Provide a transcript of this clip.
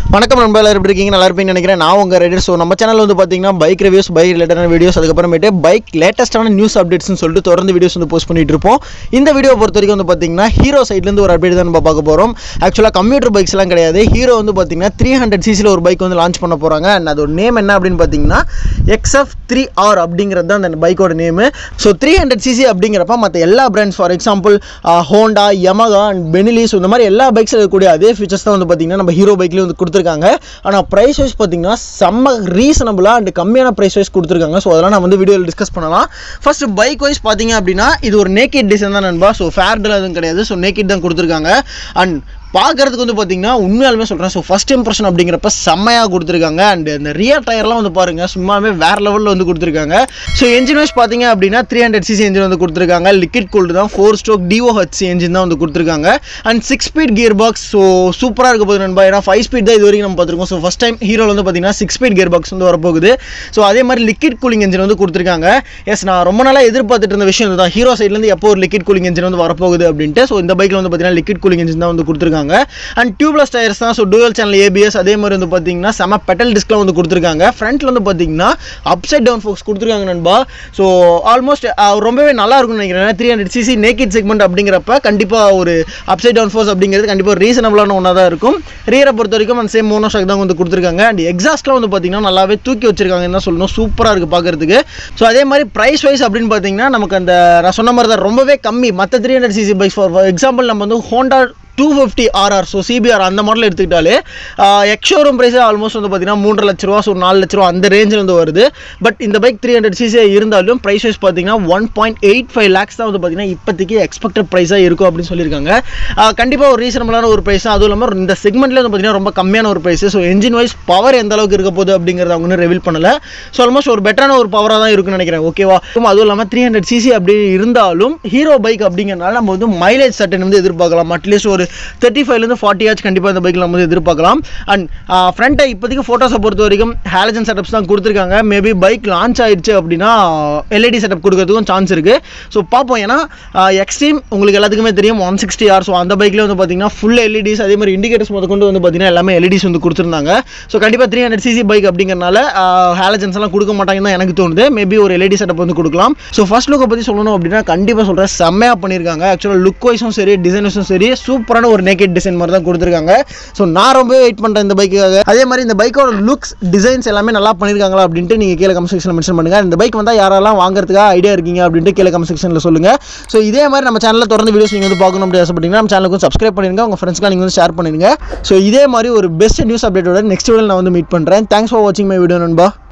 வணக்கம் நண்பா எல்லாரும் எப்படி இருக்கீங்க நல்லா இருப்பீங்கன்னு நினைக்கிறேன் நான் உங்கள் ரைடர் ஸோ நம்ம சேனல் வந்து பார்த்தீங்கன்னா பைக் ரிவ்யூஸ் பைக் ரிலேட்டடான வீடியோஸ் அதுக்கப்புறமேட்டு பைக் லேட்டஸ்ட்டான நியூஸ் அப்டேட்ஸ்னு சொல்லிட்டு தொடர்ந்து வீடியோஸ் வந்து போஸ்ட் பண்ணிட்டு இருப்போம் இந்த வீடியோ பொறுத்த வரைக்கும் வந்து பார்த்தீங்கன்னா ஹீரோ சைட்லேருந்து ஒரு அப்டேட் தான் நம்ம பார்க்க போகிறோம் ஆக்சுவலாக கம்ப்யூட்டர் பைக்ஸ் எல்லாம் கிடையாது ஹீரோ வந்து பார்த்தீங்கன்னா த்ரீ ஹண்ட்ரட் சிசியில் ஒரு பைக் வந்து லான்ச் பண்ண போகிறாங்க அண்ட் அதோட நேம் என்ன அப்படின்னு பார்த்தீங்கன்னா எக்ஸ்எஃப் த்ரீ ஆர் அப்படிங்கிறது தான் அந்த பைக்கோட name so three hundred CC அப்படிங்கிறப்ப மற்ற எல்லா brands for example Honda Yamaha and Benellis இந்த மாதிரி எல்லா பைக்ஸ் இருக்கக்கூடிய அதே ஃபீச்சர்ஸ் தான் வந்து பார்த்தீங்கன்னா நம்ம ஹீரோ பைக்லேயும் வந்து கொடுத்துருக்காங்க ஆனால் ப்ரைஸ் வைஸ் பார்த்தீங்கன்னா செம்ம ரீசனபுளாக அண்ட் கம்மியான ப்ரைஸ் வைஸ் கொடுத்துருக்காங்க ஸோ அதெல்லாம் நான் வந்து வீடியோவில் டிஸ்கஸ் பண்ணலாம் ஃபர்ஸ்ட் பைக் வைஸ் பார்த்தீங்க அப்படின்னா இது ஒரு நேக்கெட் டிசைன் தான் நண்பா ஸோ ஃபேர்டில் எதுவும் கிடையாது ஸோ நேக்கெட் தான் கொடுத்துருக்காங்க அண்ட் பார்க்கறதுக்கு வந்து பார்த்தீங்கன்னா உண்மையாலுமே சொல்கிறேன் ஸோ ஃபஸ்ட் இம்ப்ரெஷன் அப்படிங்கிறப்ப செம்மையாக கொடுத்துருக்காங்க அண்ட் இந்த ரியர் டயர்லாம் வந்து பாருங்கள் சும்மாவே வேறு லெவலில் வந்து கொடுத்துருக்காங்க ஸோ என்ஜின் வைஸ் பார்த்தீங்க அப்படின்னா த்ரீ ஹண்ட்ரட் சிசி என்ஜின் வந்து கொடுத்துருக்காங்க லிக்விட் கூல்டு தான் ஃபோர் ஸ்ட்ரோக் டிஓஹெச்சி என்ஜின் தான் வந்து கொடுத்துருக்காங்க and six speed gearbox so சூப்பராக இருக்க போகுது நண்பா ஏன்னா ஃபைவ் ஸ்பீட் தான் இது வரைக்கும் நம்ம பார்த்துருக்கோம் ஸோ ஃபஸ்ட் டைம் ஹீரோவில் வந்து பார்த்தீங்கன்னா சிக்ஸ் ஸ்பீட் கியர் பாக்ஸ் வந்து வரப்போகுது ஸோ அதே மாதிரி லிக்விட் கூலிங் என்ஜின் வந்து கொடுத்துருக்காங்க எஸ் நான் ரொம்ப நாளாக எதிர்பார்த்துட்டு இருந்த விஷயம் இதுதான் ஹீரோ சைட்லேருந்து எப்போ ஒரு லிக்விட் கூலிங் என்ஜின் வந்து வரப்போகுது அப்படின்ட்டு ஸோ இந்த பைக்கில் வந்து பார்த்தீங்கன்னா லிக்விட் கூலிங் என்ஜின் தான் வந்து கொடுத்துருக்காங்க அண்ட் டியூப்லெஸ் டயர்ஸ் தான் ஸோ டூவல் சேனல் ஏபிஎஸ் அதே மாதிரி வந்து பார்த்தீங்கன்னா செம பெட்டல் டிஸ்க்லாம் வந்து கொடுத்துருக்காங்க ஃப்ரண்ட்டில் வந்து பார்த்தீங்கன்னா அப்சைட் டவுன் ஃபோக்ஸ் கொடுத்துருக்காங்க நண்பா ஸோ ஆல்மோஸ்ட் ரொம்பவே நல்லா இருக்கும்னு நினைக்கிறேன் three hundred CC naked segment அப்படிங்கிறப்ப கண்டிப்பாக ஒரு அப்சைட் டவுன் ஃபோர்ஸ் அப்படிங்கிறது கண்டிப்பாக ஒரு ரீசனபிளான ஒன்றா தான் இருக்கும் ரியரை பொறுத்த வரைக்கும் அந்த சேம் மோனோ ஷாக் தான் வந்து கொடுத்துருக்காங்க அண்ட் எக்ஸாஸ்ட்லாம் வந்து பார்த்தீங்கன்னா நல்லாவே தூக்கி வச்சிருக்காங்கன்னு தான் சொல்லணும் சூப்பராக இருக்குது பார்க்கறதுக்கு ஸோ அதே மாதிரி ப்ரைஸ் வைஸ் அப்படின்னு பார்த்தீங்கன்னா நமக்கு அந்த நான் சொன்ன மாதிரி தான் ரொம்பவே கம்மி மற்ற three hundred CC bikes for example நம்ம வந்து Honda two fifty RR so CBR அந்த மாடல் எடுத்துக்கிட்டாலே எக்ஷோரூம் ப்ரைஸே ஆல்மோஸ்ட் வந்து பார்த்தீங்கன்னா மூன்றரை லட்ச ரூபா ஸோ நாலு லட்ச ரூபா அந்த ரேஞ்சில் வந்து வருது பட் இந்த பைக் த்ரீ ஹண்ட்ரட் சிசி இருந்தாலும் ப்ரைஸ் வைஸ் பார்த்தீங்கன்னா one point eight five lakhs தான் வந்து பார்த்தீங்கன்னா இப்போதைக்கு எக்ஸ்பெக்டட் ப்ரைஸாக இருக்கும் அப்படின்னு சொல்லியிருக்காங்க கண்டிப்பாக ஒரு ரீசனபிளான ஒரு ப்ரைஸ் அதுவும் இல்லாமல் இந்த செக்மெண்ட்லேயே வந்து பார்த்தீங்கன்னா ரொம்ப கம்மியான ஒரு price so engine wise power எந்த அளவுக்கு இருக்க போகுது அப்படிங்கிறத அவங்க இன்னும் ரிவீல் பண்ணல ஸோ ஆல்மோஸ்ட் ஒரு பெட்டரான ஒரு பவராக தான் இருக்குன்னு நினைக்கிறேன் ஓகேவா அதுவும் இல்லாமல் த்ரீ ஹண்ட்ரட் சிசி அப்படி இருந்தாலும் ஹீரோ பைக் அப்படிங்கிறனால நம்ம வந்து மைலேஜ் சட்டன் வந்து எதிர்பார்க்கலாம் அட்லீஸ்ட் ஒரு தேர்ட்டி ஃபைவ்லேருந்து ஃபார்ட்டி ஆச்சு கண்டிப்பாக இந்த பைக்கில் நம்ம வந்து எதிர்பார்க்கலாம் அண்ட் ஃப்ரண்ட்டை இப்போதைக்கு ஃபோட்டோஸை பொறுத்த வரைக்கும் ஹேலஜன் செட்டப்ஸ் தான் கொடுத்துருக்காங்க மேபி பைக் லான்ச் ஆயிடுச்சு அப்படின்னா எல்இடி செட்டப் கொடுக்கறதுக்கும் சான்ஸ் இருக்குது ஸோ பார்ப்போம் ஏன்னா எக்ஸ்ட்ரீம் உங்களுக்கு எல்லாத்துக்குமே தெரியும் ஒன் சிக்ஸ்டி ஆர் ஸோ அந்த பைக்கில் வந்து பார்த்தீங்கன்னா ஃபுல் எல்இடிஸ் அதே மாதிரி இண்டிகேட்டர்ஸ் முத கொண்டு வந்து பார்த்தீங்கன்னா எல்லாமே எல்இடிஸ் வந்து கொடுத்துருந்தாங்க ஸோ கண்டிப்பாக த்ரீ ஹண்ட்ரட் சிசி பைக் அப்படிங்கிறனால ஹேலஜன்ஸ் எல்லாம் கொடுக்க மாட்டாங்கன்னு தான் எனக்கு தோணுது மேபி ஒரு எல்இடி செட்டப் வந்து கொடுக்கலாம் ஸோ ஃபர்ஸ்ட் லுக்கை பற்றி சொல்லணும் அப்படின்னா கண்டிப்பாக சொல்கிறேன் செம்மையாக பண்ணியிருக்காங்க ஆக்சுவலாக லுக் வைஸும் சரி டிசைன் வைஸும் சரி சூப்பரான ஒரு நேக்கெட் டிசைன் மாதிரி தான் கொடுத்துருக்காங்க ஸோ நான் ரொம்பவே வெயிட் பண்ணுறேன் இந்த பைக்குக்காக அதே மாதிரி இந்த பைக்கோட லுக்ஸ் டிசைன்ஸ் எல்லாமே நல்லா பண்ணியிருக்காங்களா அப்படின்ட்டு நீங்கள் கீழே கமெண்ட் செக்ஷனில் மென்ஷன் பண்ணுங்கள் இந்த பைக் வந்தால் யாரெல்லாம் வாங்குறதுக்காக ஐடியா இருக்கீங்க அப்படின்ட்டு கீழே கமெண்ட் செக்ஷனில் சொல்லுங்கள் ஸோ இதே மாதிரி நம்ம சேனலில் தொடர்ந்து வீடியோஸ் நீங்கள் வந்து பார்க்கணும் அப்படி ஆசைப்பட்டீங்கன்னா நம்ம சேனலுக்கு சப்ஸ்கிரைப் பண்ணிருங்க உங்கள் ஃப்ரெண்ட்ஸ்க்கு நீங்கள் வந்து ஷேர் பண்ணிடுங்க ஸோ இதே மாதிரி ஒரு பெஸ்ட் நியூஸ் அப்டேட்டோட நெக்ஸ்ட் வீடியோ நான் வந்து மீட் பண்ணுறேன் தேங்க்ஸ் ஃபார் வாட்சிங் மை வீடியோ நண்பா